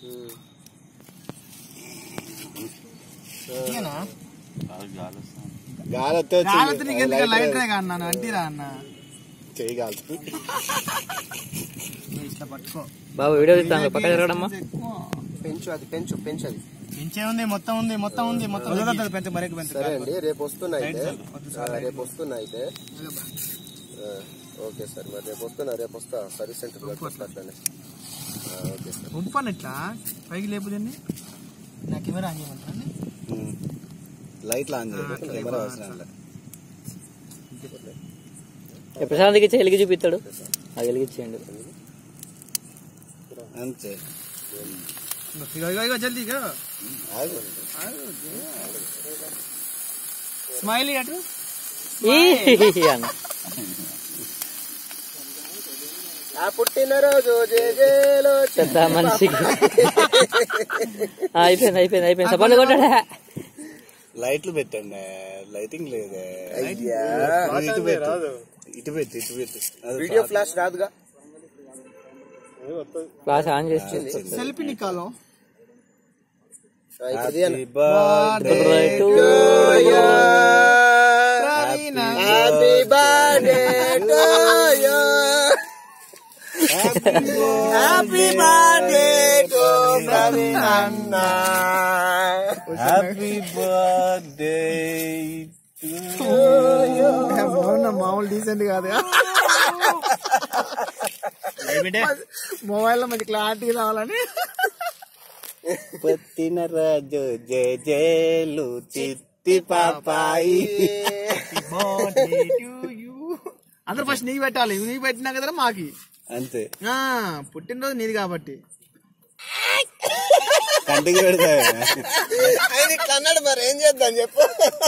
ఇయ్యనా? గాలతో కాకపోతే నీకు ఎందుకు లైట్ రే అన్నాను అంటీరా అన్న చెయ్యి కాలుతుంది నువ్వు ఇట్లా పట్టుకో బాబు వీడియో తీస్తాను పక్కన జరగడమ్మా ఎక్కువ. పెంచు అది పెంచు పెంచు అది పెంచే ఉంది మొత్తం ఉంది మొత్తం ఉంది మొత్తం వదలొద్దు, పెంచ మరొక పెంచ సరే అండి రేపు వస్తున్నా అయితే ఆ, రేపు వస్తున్నా అయితే ఆ, ఓకే సార్ మరి రేపు వస్తున్నా రేపు వస్తా సర్వీస్ సెంటర్ వస్తా అట్లనే ఆ, ఓకే సార్ ఉంపాను ఇట్లా పైకి లేపుదండి నా కెమెరా ఆన్ చేయమంటారా లైట్ ఆన్ చేయాలి కెమెరా అవసరం లేదు ప్రశాంత్కి ఇచ్చి ఎలిగి చూపిస్తాడు అది వెలిగించేయండి అంతే ఇగో ఇగో ఇగో జల్దీ ఇగో ఆగు. స్మైలీ అటు ఈ అన్న ఆ పుట్టినరోజు జేజేలో పెద్ద మనిషికి ఆ, అయిపోయింది అయిపోయింది అయిపోయింది సపండి కొట్టాడా లైట్లు పెట్టండి లైటింగ్ లేదే అయ్యా ఇటు పెట్టు ఇటు పెట్టు ఇటు పెట్టు అది వీడియో ఫ్లాష్ రాదుగా క్లాస్ ఆన్ చేసి సెల్ఫీ నికాలో ఆ, ఇక్కడ తీయండి. Happy birthday to happy birthday to you happy birthday to Praveen అన్న హ్యాపీ బర్త్డే మామూలు డీసెంట్ కాదు మొబైల్ లో మంచి క్లారిటీ రావాలని పుట్టినరోజు జేజేలు చిట్టి పాపాయి అందరు ఫస్ట్ నీకు పెట్టాలి నీకు పెట్టినా కదా మాకి అంతే ఆ, పుట్టినరోజు నీది కాబట్టి కంటికి పెడతా ఆయన ఇట్లా అన్నాడు మరి ఏం చేద్దాం చెప్పు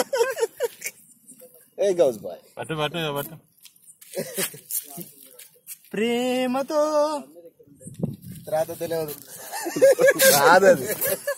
ఏ గౌస్ బాయ్ పట్టు పట్టు పట్టు ప్రేమతో తర్వాత తెలియదు రాదు అది